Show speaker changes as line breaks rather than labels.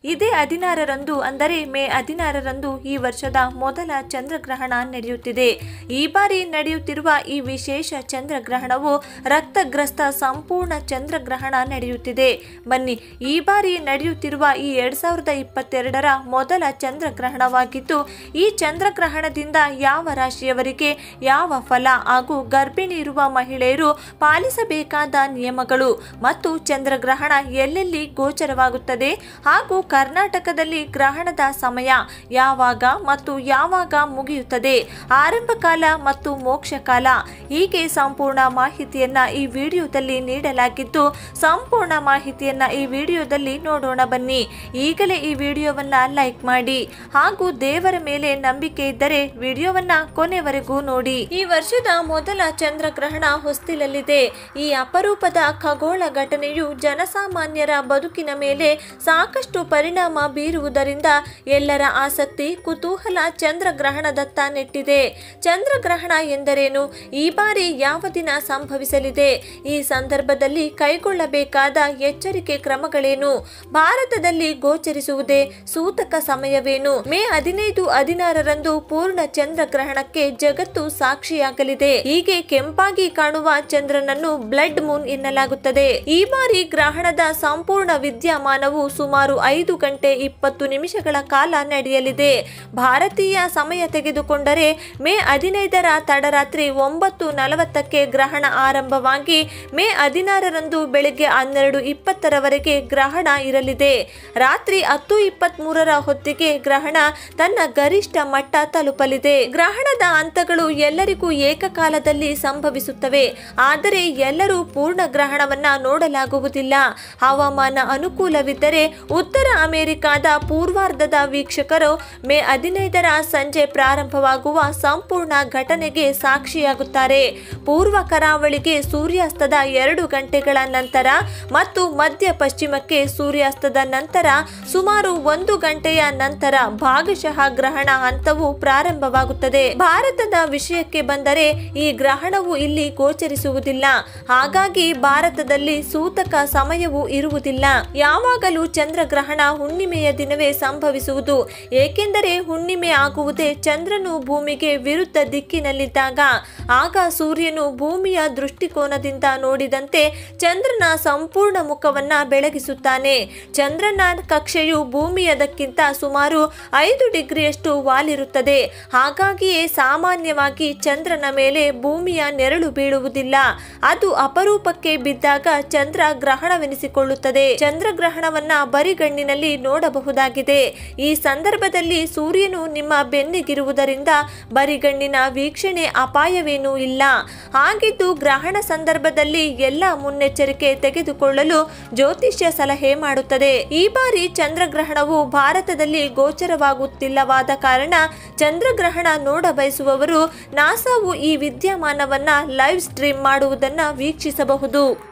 ಇದೇ ಹದಿನಾರರಂದು ಅಂದರೆ ಮೇ ಹದಿನಾರರಂದು ಈ ವರ್ಷದ ಮೊದಲ ಚಂದ್ರಗ್ರಹಣ ನಡೆಯುತ್ತಿದೆ ಈ ಬಾರಿ ನಡೆಯುತ್ತಿರುವ ಈ ವಿಶೇಷ ಚಂದ್ರಗ್ರಹಣವು ರಕ್ತಗ್ರಸ್ತ ಸಂಪೂರ್ಣ ಚಂದ್ರಗ್ರಹಣ ನಡೆಯುತ್ತಿದೆ ಬನ್ನಿ ಈ ಬಾರಿ ನಡೆಯುತ್ತಿರುವ ಈ ಎರಡ್ ಸಾವಿರದ ಇಪ್ಪತ್ತೆರಡರ ಮೊದಲ ಚಂದ್ರಗ್ರಹಣವಾಗಿದ್ದು ಈ ಚಂದ್ರಗ್ರಹಣದಿಂದ ಯಾವ ರಾಶಿಯವರಿಗೆ ಯಾವ ಫಲ ಹಾಗೂ ಗರ್ಭಿಣಿ ಇರುವ ಮಹಿಳೆಯರು ಪಾಲಿಸಬೇಕಾದ ನಿಯಮಗಳು ಮತ್ತು ಚಂದ್ರಗ್ರಹಣ ಎಲ್ಲೆಲ್ಲಿ ಗೋಚರವಾಗುತ್ತದೆ ಹಾಗೂ ಕರ್ನಾಟಕದಲ್ಲಿ ಗ್ರಹಣದ ಸಮಯ ಯಾವಾಗ ಮತ್ತು ಯಾವಾಗ ಮುಗಿಯುತ್ತದೆ ಆರಂಭ ಕಾಲ ಮತ್ತು ಮೋಕ್ಷ ಕಾಲ ಹೀಗೆ ಸಂಪೂರ್ಣ ಮಾಹಿತಿಯನ್ನ ಈ ವಿಡಿಯೋದಲ್ಲಿ ನೀಡಲಾಗಿದ್ದು ಸಂಪೂರ್ಣ ಮಾಹಿತಿಯನ್ನ ಈ ವಿಡಿಯೋದಲ್ಲಿ ನೋಡೋಣ ಬನ್ನಿ ಈಗಲೇ ಈ ವಿಡಿಯೋವನ್ನ ಲೈಕ್ ಮಾಡಿ ಹಾಗೂ ದೇವರ ಮೇಲೆ ನಂಬಿಕೆ ಇದ್ದರೆ ವಿಡಿಯೋವನ್ನ ಕೊನೆವರೆಗೂ ನೋಡಿ ಈ ವರ್ಷದ ಮೊದಲ ಚಂದ್ರಗ್ರಹಣ ಹೊಸ್ತಿಲಲ್ಲಿದೆ ಈ ಅಪರೂಪದ ಖಗೋಳ ಘಟನೆಯು ಜನಸಾಮಾನ್ಯರ ಬದುಕಿನ ಮೇಲೆ ಸಾಕಷ್ಟು ಪರಿಣಾಮ ಬೀರುವುದರಿಂದ ಎಲ್ಲರ ಆಸಕ್ತಿ ಕುತೂಹಲ ಚಂದ್ರಗ್ರಹಣದತ್ತ ನೆಟ್ಟಿದೆ ಚಂದ್ರಗ್ರಹಣ ಎಂದರೇನು ಈ ಬಾರಿ ಯಾವ ದಿನ ಸಂಭವಿಸಲಿದೆ ಈ ಸಂದರ್ಭದಲ್ಲಿ ಕೈಗೊಳ್ಳಬೇಕಾದ ಎಚ್ಚರಿಕೆ ಕ್ರಮಗಳೇನು ಭಾರತದಲ್ಲಿ ಗೋಚರಿಸುವುದೇ ಸೂತಕ ಸಮಯವೇನು ಮೇ ಹದಿನೈದು ಹದಿನಾರರಂದು ಪೂರ್ಣ ಚಂದ್ರಗ್ರಹಣಕ್ಕೆ ಜಗತ್ತು ಸಾಕ್ಷಿಯಾಗಲಿದೆ ಹೀಗೆ ಕೆಂಪಾಗಿ ಕಾಣುವ ಚಂದ್ರನನ್ನು ಬ್ಲಡ್ ಮೂನ್ ಎನ್ನಲಾಗುತ್ತದೆ ಈ ಬಾರಿ ಗ್ರಹಣದ ಸಂಪೂರ್ಣ ವಿದ್ಯಮಾನವು ಸುಮಾರು ಐದು ಗಂಟೆ ಇಪ್ಪತ್ತು ನಿಮಿಷಗಳ ಕಾಲ ನಡೆಯಲಿದೆ ಭಾರತೀಯ ಸಮಯ ತೆಗೆದುಕೊಂಡರೆ ಮೇ ಹದಿನೈದರ ತಡರಾತ್ರಿ ಒಂಬತ್ತು ನಲವತ್ತಕ್ಕೆ ಗ್ರಹಣ ಆರಂಭವಾಗಿ ಮೇ ಹದಿನಾರರಂದು ಬೆಳಗ್ಗೆ ಹನ್ನೆರಡು ಇಪ್ಪತ್ತರವರೆಗೆ ಗ್ರಹಣ ಇರಲಿದೆ ರಾತ್ರಿ ಹತ್ತು ಇಪ್ಪತ್ಮೂರರ ಹೊತ್ತಿಗೆ ಗ್ರಹಣ ತನ್ನ ಗರಿಷ್ಠ ಮಟ್ಟ ತಲುಪಲಿದೆ ಗ್ರಹಣದ ಹಂತಗಳು ಎಲ್ಲರಿಗೂ ಏಕಕಾಲದಲ್ಲಿ ಸಂಭವಿಸುತ್ತವೆ ಆದರೆ ಎಲ್ಲರೂ ಪೂರ್ಣ ಗ್ರಹಣವನ್ನ ನೋಡಲಾಗುವುದಿಲ್ಲ ಹವಾಮಾನ ಅನುಕೂಲವಿದ್ದರೆ ಉತ್ತರ ಅಮೆರಿಕಾದ ಪೂರ್ವಾರ್ಧದ ವೀಕ್ಷಕರು ಮೇ ಹದಿನೈದರ ಸಂಜೆ ಪ್ರಾರಂಭವಾಗುವ ಸಂಪೂರ್ಣ ಘಟನೆಗೆ ಸಾಕ್ಷಿಯಾಗುತ್ತಾರೆ ಪೂರ್ವ ಕರಾವಳಿಗೆ ಸೂರ್ಯಾಸ್ತದ ಎರಡು ಗಂಟೆಗಳ ನಂತರ ಮತ್ತು ಮಧ್ಯ ಪಶ್ಚಿಮಕ್ಕೆ ಸೂರ್ಯಾಸ್ತದ ನಂತರ ಸುಮಾರು ಒಂದು ಗಂಟೆಯ ನಂತರ ಭಾಗಶಃ ಗ್ರಹಣ ಹಂತವು ಪ್ರಾರಂಭವಾಗುತ್ತದೆ ಭಾರತದ ವಿಷಯಕ್ಕೆ ಬಂದರೆ ಈ ಗ್ರಹಣವು ಇಲ್ಲಿ ಗೋಚರಿಸುವುದಿಲ್ಲ ಹಾಗಾಗಿ ಭಾರತದಲ್ಲಿ ಸೂತಕ ಸಮಯವು ಇರುವುದಿಲ್ಲ ಯಾವಾಗಲೂ ಚಂದ್ರಗ್ರಹಣ ಹುಣ್ಣಿಮೆಯ ದಿನವೇ ಸಂಭವಿಸುವುದು ಏಕೆಂದರೆ ಹುಣ್ಣಿಮೆ ಆಗುವುದೇ ಚಂದ್ರನು ಭೂಮಿಗೆ ವಿರುದ್ಧ ದಿಕ್ಕಿನಲ್ಲಿದ್ದಾಗ ಆಗ ಸೂರ್ಯನು ಭೂಮಿಯ ದೃಷ್ಟಿಕೋನದಿಂದ ನೋಡಿದಂತೆ ಚಂದ್ರನ ಸಂಪೂರ್ಣ ಮುಖವನ್ನ ಬೆಳಗಿಸುತ್ತಾನೆ ಚಂದ್ರನ ಕಕ್ಷೆಯು ಭೂಮಿಯದಕ್ಕಿಂತ ಸುಮಾರು ಐದು ಡಿಗ್ರಿಯಷ್ಟು ವಾಲಿರುತ್ತದೆ ಹಾಗಾಗಿಯೇ ಸಾಮಾನ್ಯವಾಗಿ ಚಂದ್ರನ ಮೇಲೆ ಭೂಮಿಯ ನೆರಳು ಬೀಳುವುದಿಲ್ಲ ಅದು ಅಪರೂಪಕ್ಕೆ ಬಿದ್ದಾಗ ಚಂದ್ರ ಗ್ರಹಣವೆನಿಸಿಕೊಳ್ಳುತ್ತದೆ ಚಂದ್ರಗ್ರಹಣವನ್ನ ಬರಿಗಣ್ಣಿನಲ್ಲಿ ನೋಡಬಹುದಾಗಿದೆ ಈ ಸಂದರ್ಭದಲ್ಲಿ ಸೂರ್ಯನು ನಿಮ್ಮ ಬೆನ್ನಿಗಿರುವುದರಿಂದ ಬರಿಗಣ್ಣಿನ ವೀಕ್ಷಣೆ ಅಪಾಯವೇನೂ ಇಲ್ಲ ಹಾಗಿದ್ದು ಗ್ರಹಣ ಸಂದರ್ಭದಲ್ಲಿ ಎಲ್ಲ ಮುನ್ನೆಚ್ಚರಿಕೆ ತೆಗೆದುಕೊಳ್ಳಲು ಜ್ಯೋತಿಷ್ಯ ಸಲಹೆ ಮಾಡುತ್ತದೆ ಈ ಬಾರಿ ಚಂದ್ರಗ್ರಹಣವು ಭಾರತದಲ್ಲಿ ಗೋಚರವಾಗುತ್ತಿಲ್ಲವಾದ ಕಾರಣ ಚಂದ್ರಗ್ರಹಣ ನೋಡ ಬಯಸುವವರು ನಾಸಾವು ಈ ವಿದ್ಯಮಾನವನ್ನ ಲೈವ್ ಸ್ಟ್ರೀಮ್ ಮಾಡುವುದನ್ನ ವೀಕ್ಷಿಸಬಹುದು